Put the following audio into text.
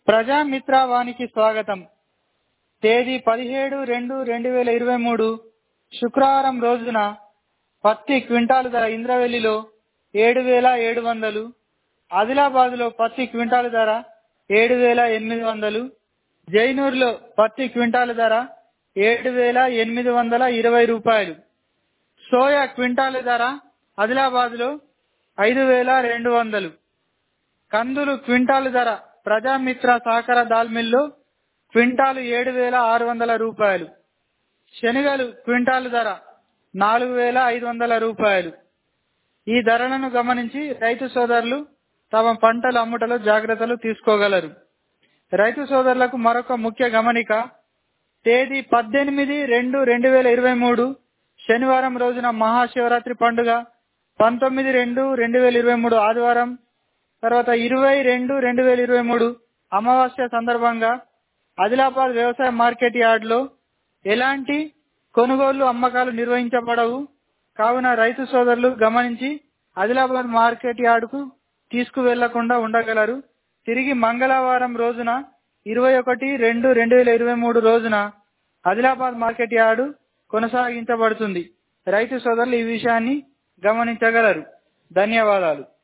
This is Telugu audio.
ప్రజామిత్ర వానికి స్వాగతం తేదీ పదిహేడు రెండు రెండు వేల ఇరవై మూడు శుక్రవారం రోజున పత్తి క్వింటాలు ధర ఇంద్రవెల్లిలో ఏడు వేల ఏడు వందలు ఆదిలాబాద్లో పత్తి క్వింటాలు ధర ఏడు వేల ఎనిమిది వందలు జైనూరులో పత్తి క్వింటాలు ధర ఏడు వేల ఎనిమిది వందల ఇరవై రూపాయలు సోయా క్వింటాలు ధర ఆదిలాబాద్లో ఐదు వేల రెండు వందలు కందులు క్వింటాలు ధర ప్రజామిత్ర సహకార దాల్ మిల్లో క్వింటాలు ఏడు వేల ఆరు వందల రూపాయలు శనగలు క్వింటాలు ధర నాలుగు వేల ఐదు వందల రూపాయలు ఈ ధరలను గమనించి రైతు సోదరులు తమ పంటల అమ్ముటలో జాగ్రత్తలు తీసుకోగలరు రైతు సోదరులకు మరొక ముఖ్య గమనిక తేదీ పద్దెనిమిది రెండు రెండు వేల ఇరవై మూడు శనివారం రోజున మహాశివరాత్రి పండుగ పంతొమ్మిది రెండు రెండు వేల ఇరవై మూడు ఆదివారం తర్వాత ఇరవై రెండు రెండు వేల ఇరవై మూడు అమావాస్య సందర్భంగా ఆదిలాబాద్ వ్యవసాయ మార్కెట్ యార్డ్లో ఎలాంటి కొనుగోళ్లు అమ్మకాలు నిర్వహించబడవు కావున రైతు సోదరులు గమనించి ఆదిలాబాద్ మార్కెట్ యార్డుకు తీసుకువెళ్లకుండా ఉండగలరు తిరిగి మంగళవారం రోజున ఇరవై ఒకటి రెండు రెండు వేల ఇరవై మూడు రోజున ఆదిలాబాద్ మార్కెట్ యార్డు కొనసాగించబడుతుంది రైతు సోదరులు ఈ విషయాన్ని గమనించగలరు ధన్యవాదాలు